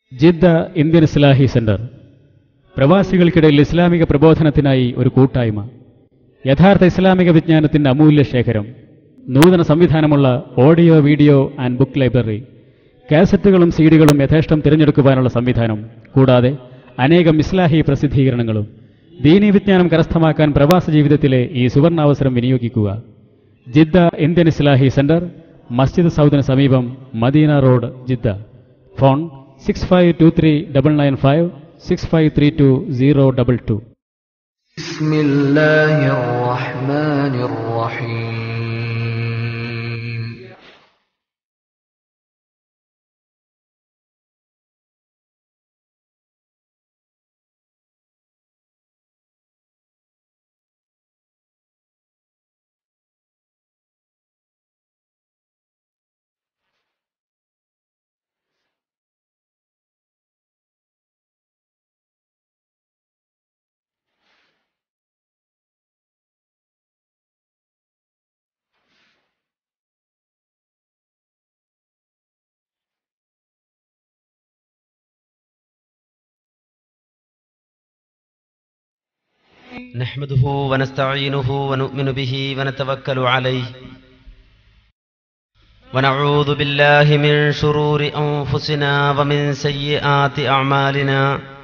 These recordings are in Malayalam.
ജിദ്ദ ഇന്ത്യൻ ഇസ്ലാഹി സെന്റർ പ്രവാസികൾക്കിടയിൽ ഇസ്ലാമിക പ്രബോധനത്തിനായി ഒരു കൂട്ടായ്മ യഥാർത്ഥ ഇസ്ലാമിക വിജ്ഞാനത്തിന്റെ അമൂല്യ ശേഖരം നൂതന സംവിധാനമുള്ള audio video and book library കാസറ്റുകളും സീഡികളും യഥേഷ്ടം തിരഞ്ഞെടുക്കുവാനുള്ള സംവിധാനം കൂടാതെ അനേകം ഇസ്ലാഹി പ്രസിദ്ധീകരണങ്ങളും ദീനീ വിജ്ഞാനം കരസ്ഥമാക്കാൻ പ്രവാസ ജീവിതത്തിലെ ഈ സുവർണാവസരം വിനിയോഗിക്കുക ജിദ്ദ ഇന്ത്യൻ ഇസ്ലാഹി സെന്റർ മസ്ജിദ് സൗദിന് സമീപം Madinah road Jeddah phone six five two three double nine five six five three two zero double two بسم الله الرحمن الرحيم نحمده ونستعينه ونؤمن به ونتوكل عليه ونعوذ بالله من شرور أنفسنا ومن سيئات أعمالنا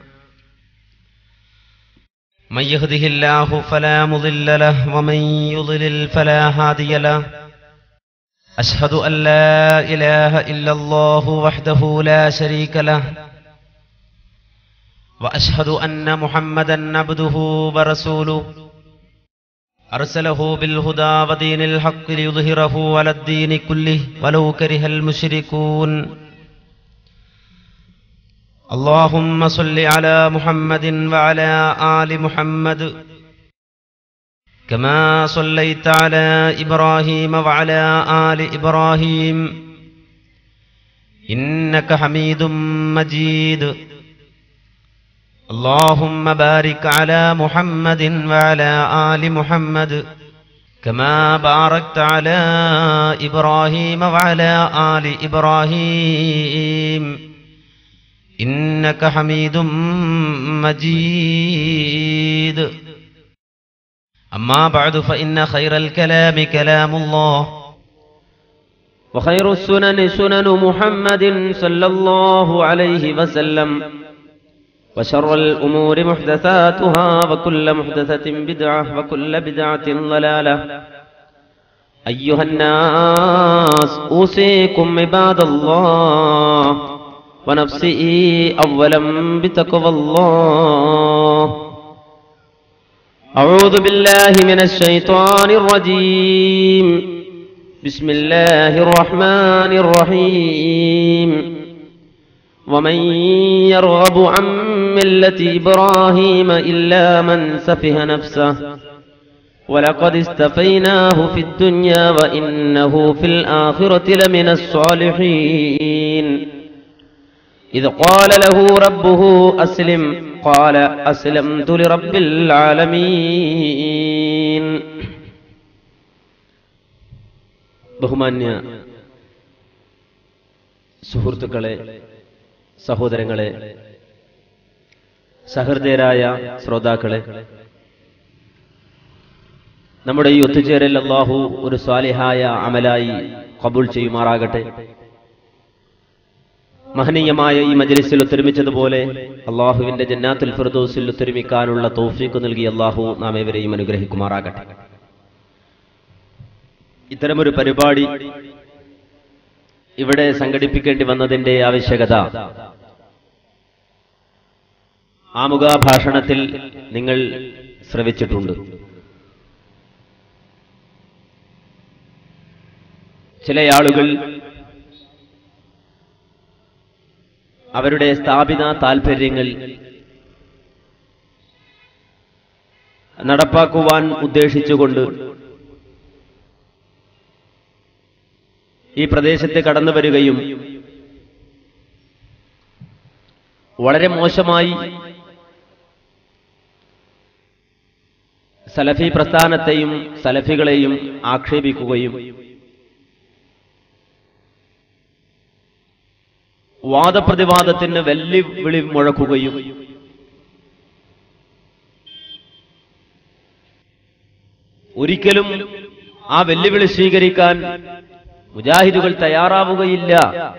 من يهده الله فلا مضل له ومن يضلل فلا هادي له أشهد أن لا إله إلا الله وحده لا شريك له واشهد ان محمدا عبده ورسوله ارسله بالهدى ودين الحق ليظهره على الدين كله ولو كره المشركون اللهم صل على محمد وعلى ال محمد كما صليت على ابراهيم وعلى ال ابراهيم انك حميد مجيد اللهم بارك على محمد وعلى آل محمد كما باركت على إبراهيم وعلى آل إبراهيم إنك حميد مجيد أما بعد فإن خير الكلام كلام الله وخير السنن سنن محمد صلى الله عليه وسلم وشر الأمور محدثاتها وكل محدثة بدعة وكل بدعة ضلالة أيها الناس أوصيكم عباد الله ونفسي أولا بتقوى الله أعوذ بالله من الشيطان الرجيم بسم الله الرحمن الرحيم ومن يرغب عن ملة إبراهيم إلا من سفه نفسه ولقد استفيناه في الدنيا وإنه في الآخرة لمن الصالحين إذ قال له ربه أسلم قال أسلمت لرب العالمين ബഹുമാന്യ സുഹൃത്തുക്കളെ സഹോദരങ്ങളെ സഹൃദയരായ ശ്രോതാക്കളെ നമ്മുടെ ഈ ഒത്തുചേരൽ അള്ളാഹു ഒരു സ്വാലിഹായ അമലായി കബൂൾ ചെയ്യുമാറാകട്ടെ മഹനീയമായ ഈ മജലിസിൽ ഒത്തൊരുമിച്ചതുപോലെ അള്ളാഹുവിന്റെ ജന്നാത്തുൽ ഫിർദോസിൽ ഒത്തൊരുമിക്കാനുള്ള തോഫീക്ക് നൽകി അള്ളാഹു നാം ഏവരെയും അനുഗ്രഹിക്കുമാറാകട്ടെ ഇത്തരമൊരു പരിപാടി ഇവിടെ സംഘടിപ്പിക്കേണ്ടി വന്നതിന്റെ ആവശ്യകത ആമുഖ ഭാഷണത്തിൽ നിങ്ങൾ ശ്രവിച്ചിട്ടുണ്ട് ചില ആളുകൾ അവരുടെ സ്ഥാപിത താൽപര്യങ്ങൾ നടപ്പാക്കുവാൻ ഉദ്ദേശിച്ചുകൊണ്ട് ഈ പ്രദേശത്ത് കടന്നു വരികയും വളരെ മോശമായി സലഫി പ്രസ്ഥാനത്തെയും സലഫികളെയും ആക്ഷേപിക്കുകയും വാദപ്രതിവാദത്തിന് വെല്ലുവിളി മുഴക്കുകയും ഒരിക്കലും ആ വെല്ലുവിളി സ്വീകരിക്കാൻ മുജാഹിദുകൾ തയ്യാറാവുകയില്ല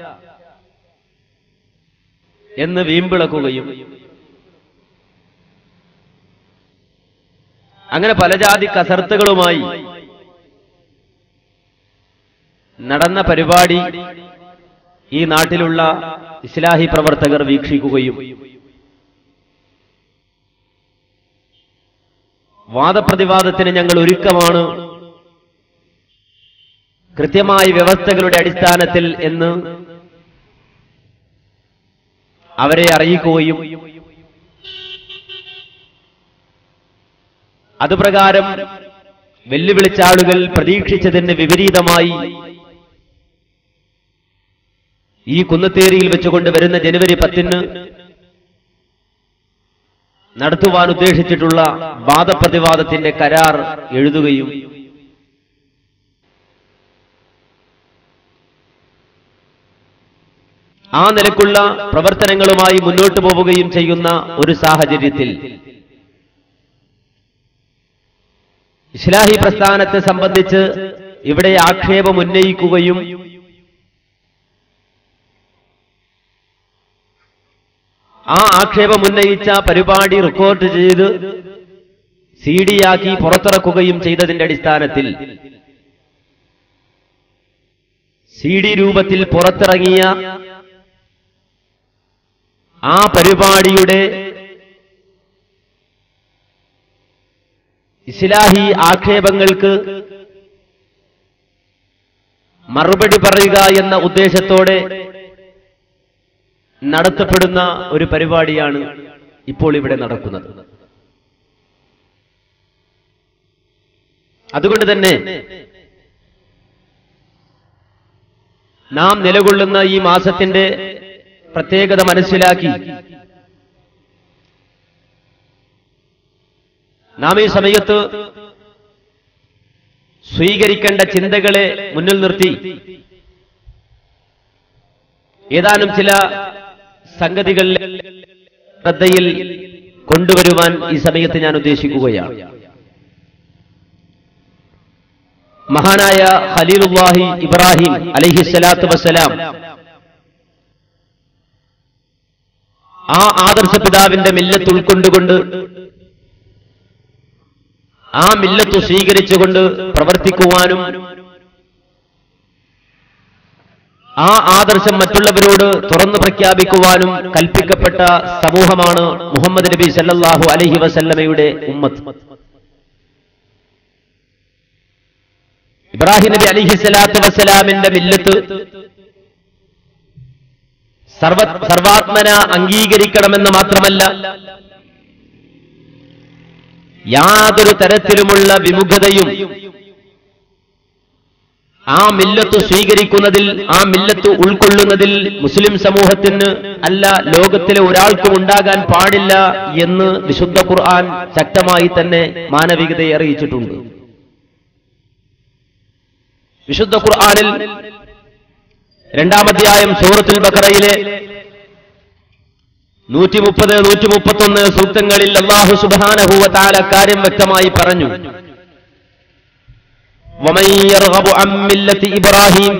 എന്ന് വീമ്പിളക്കുകയും അങ്ങനെ പലജാതി കസർത്തുകളുമായി നടന്ന പരിപാടി ഈ നാട്ടിലുള്ള ഇസ്ലാഹി പ്രവർത്തകർ വീക്ഷിക്കുകയും വാദപ്രതിവാദത്തിന് ഞങ്ങൾ ഒരുക്കമാണ് കൃത്യമായ വ്യവസ്ഥകളുടെ അടിസ്ഥാനത്തിൽ എന്ന് അവരെ അറിയിക്കുകയും അതുപ്രകാരം വെല്ലുവിളിച്ച ആളുകൾ പ്രതീക്ഷിച്ചതിന് വിപരീതമായി ഈ കുന്നത്തേരിയിൽ വെച്ചുകൊണ്ട് വരുന്ന ജനുവരി പത്തിന് നടത്തുവാൻ ഉദ്ദേശിച്ചിട്ടുള്ള വാദപ്രതിവാദത്തിന്റെ കരാർ എഴുതുകയും ആ നിലക്കുള്ള പ്രവർത്തനങ്ങളുമായി മുന്നോട്ട് പോവുകയും ചെയ്യുന്ന ഒരു സാഹചര്യത്തിൽ ഇസ്ലാഹി പ്രസ്ഥാനത്തെ സംബന്ധിച്ച് ഇവിടെ ആക്ഷേപം ഉന്നയിക്കുകയും ആ ആക്ഷേപം ഉന്നയിച്ച പരിപാടി റെക്കോർഡ് ചെയ്ത് സി ഡിയാക്കി പുറത്തിറക്കുകയും ചെയ്തതിന്റെ അടിസ്ഥാനത്തിൽ സി ഡി രൂപത്തിൽ പുറത്തിറങ്ങിയ ആ പരിപാടിയുടെ ഇസ്ലാഹി ആക്ഷേപങ്ങൾക്ക് മറുപടി പറയുക എന്ന ഉദ്ദേശത്തോടെ നടത്തപ്പെടുന്ന ഒരു പരിപാടിയാണ് ഇപ്പോൾ ഇവിടെ നടക്കുന്നത് അതുകൊണ്ട് തന്നെ നാം നിലകൊള്ളുന്ന ഈ മാസത്തിന്റെ പ്രത്യേകത മനസ്സിലാക്കി നാം ഈ സമയത്ത് സ്വീകരിക്കേണ്ട ചിന്തകളെ മുന്നിൽ നിർത്തി ഏതാനും ചില സംഗതികൾ ശ്രദ്ധയിൽ കൊണ്ടുവരുവാൻ ഈ സമയത്ത് ഞാൻ ഉദ്ദേശിക്കുകയാണ് മഹാനായ ഖലീലുല്ലാഹി ഇബ്രാഹിം അലൈഹിസ്സലാത്തു വസ്സലാം ആ ആദർശ പിതാവിന്റെ മില്ലത്ത് ഉൾക്കൊണ്ടുകൊണ്ട് ആ മില്ലത്ത് സ്വീകരിച്ചുകൊണ്ട് പ്രവർത്തിക്കുവാനും ആ ആദർശം മറ്റുള്ളവരോട് തുറന്നു പ്രഖ്യാപിക്കുവാനും കൽപ്പിക്കപ്പെട്ട സമൂഹമാണ് മുഹമ്മദ് നബി സല്ലല്ലാഹു അലൈഹി വസല്ലമയുടെ ഉമ്മത്ത് ഇബ്രാഹിം നബി അലിഹി സ്വലാത്തു വസ്സലാമിന്റെ മില്ലത്ത് സർവ സർവാത്മന അംഗീകരിക്കണമെന്ന് മാത്രമല്ല യാതൊരു തരത്തിലുമുള്ള വിമുഖതയും ആ മില്ലത്ത് സ്വീകരിക്കുന്നതിൽ ആ മില്ലത്ത് ഉൾക്കൊള്ളുന്നതിൽ മുസ്ലിം സമൂഹത്തിന് അല്ല ലോകത്തിലെ ഒരാൾക്കും ഉണ്ടാകാൻ പാടില്ല എന്ന് വിശുദ്ധ ഖുർആൻ ശക്തമായി തന്നെ മാനവികതയെ അറിയിച്ചിട്ടുണ്ട് വിശുദ്ധ ഖുർആനിൽ രണ്ടാമധ്യായം സൂറത്തുൽ ബഖറയിലെ നൂറ്റി മുപ്പത് നൂറ്റി മുപ്പത്തൊന്ന് സൂക്തങ്ങളിൽ അള്ളാഹു സുബാനഹുവ താല കാര്യം വ്യക്തമായി പറഞ്ഞു ومن يرغب عن ملة إبراهيم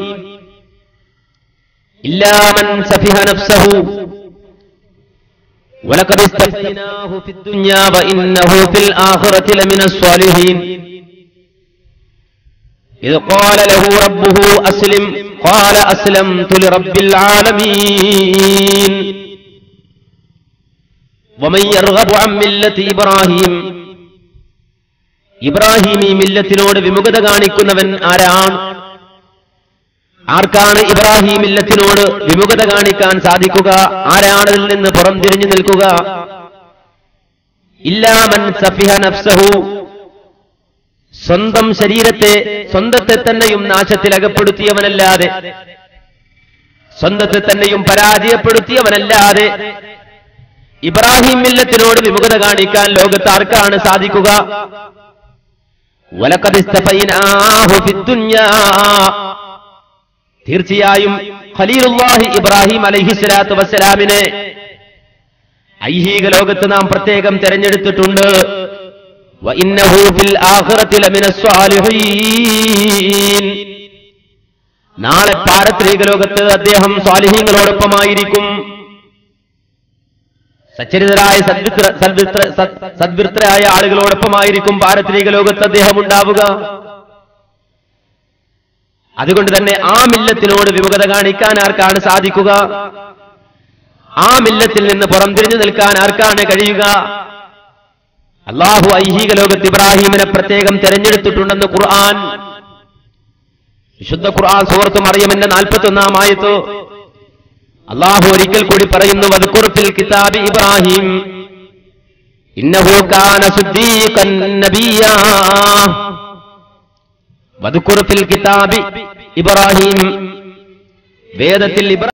إلا من سفه نفسه ولقد استفتناه في الدنيا وإنه في الآخرة لمن الصالحين إذ قال له ربه أسلم قال أسلمت لرب العالمين ومن يرغب عن ملة إبراهيم ഇബ്രാഹിം ഈ മില്ലത്തിനോട് വിമുഖത കാണിക്കുന്നവൻ ആരാണ് ആർക്കാണ് ഇബ്രാഹിം മില്ലത്തിനോട് വിമുഖത കാണിക്കാൻ സാധിക്കുക ആരാണ് അതിൽ നിന്ന് പുറംതിരിഞ്ഞു നിൽക്കുക ഇല്ലാമൻ സഫിഹ നഫ്സഹു സ്വന്തം ശരീരത്തെ സ്വന്തത്തെ തന്നെയും നാശത്തിൽ അകപ്പെടുത്തിയവനല്ലാതെ സ്വന്തത്തെ തന്നെയും പരാജയപ്പെടുത്തിയവനല്ലാതെ ഇബ്രാഹിം മില്ലത്തിനോട് വിമുഖത കാണിക്കാൻ ലോകത്ത് ആർക്കാണ് സാധിക്കുക വലക്കത് ഇസ്തഫൈനാഹു ഫിദ്ദുന്യാ. തീർച്ചയായും ഖലീലുല്ലാഹി ഇബ്രാഹിം അലൈഹിസ്സലാത്തു വസ്സലാമിനെ ഐഹിക ലോകത്ത് നാം പ്രത്യേകം തെരഞ്ഞെടുത്തിട്ടുണ്ട് വഇന്നഹു ഫിൽ ആഖിറതി ലമിന സ്വാലിഹീൻ നാളെ പാരത്രിക ലോകത്ത് അദ്ദേഹം സ്വാലിഹീങ്ങളോടൊപ്പമായിരിക്കും സച്ചരിതരായ സദ്വിത്ര സദ്വിത്ര സദ്- സദ്വൃത്തരായ ആളുകളോടൊപ്പമായിരിക്കും പാരത്രിക ലോകത്ത് അദ്ദേഹം ഉണ്ടാവുക അതുകൊണ്ട് തന്നെ ആ മില്ലത്തിനോട് വിമുഖത കാണിക്കാൻ ആർക്കാണ് സാധിക്കുക ആ മില്ലത്തിൽ നിന്ന് പുറംതിരിഞ്ഞു നിൽക്കാൻ ആർക്കാണ് കഴിയുക അള്ളാഹു ഐഹിക ലോകത്ത് ഇബ്രാഹിമിനെ പ്രത്യേകം തെരഞ്ഞെടുത്തിട്ടുണ്ടെന്ന് ഖുർആൻ വിശുദ്ധ ഖുർആൻ സുഹൃത്ത് മറിയമിന്റെ നാൽപ്പത്തി ഒന്നാം ആയത്ത് അള്ളാഹു ഒരിക്കൽ കൂടി പറയുന്നു വദ്കുർഫിൽ കിതാബി ഇബ്രാഹിം ഇന്നഹു കാന സിദ്ദീഖൻ നബിയ്യാ വദ്കുർഫിൽ കിതാബി ഇബ്രാഹിം വേദത്തിൽ ഇബ്രാഹിം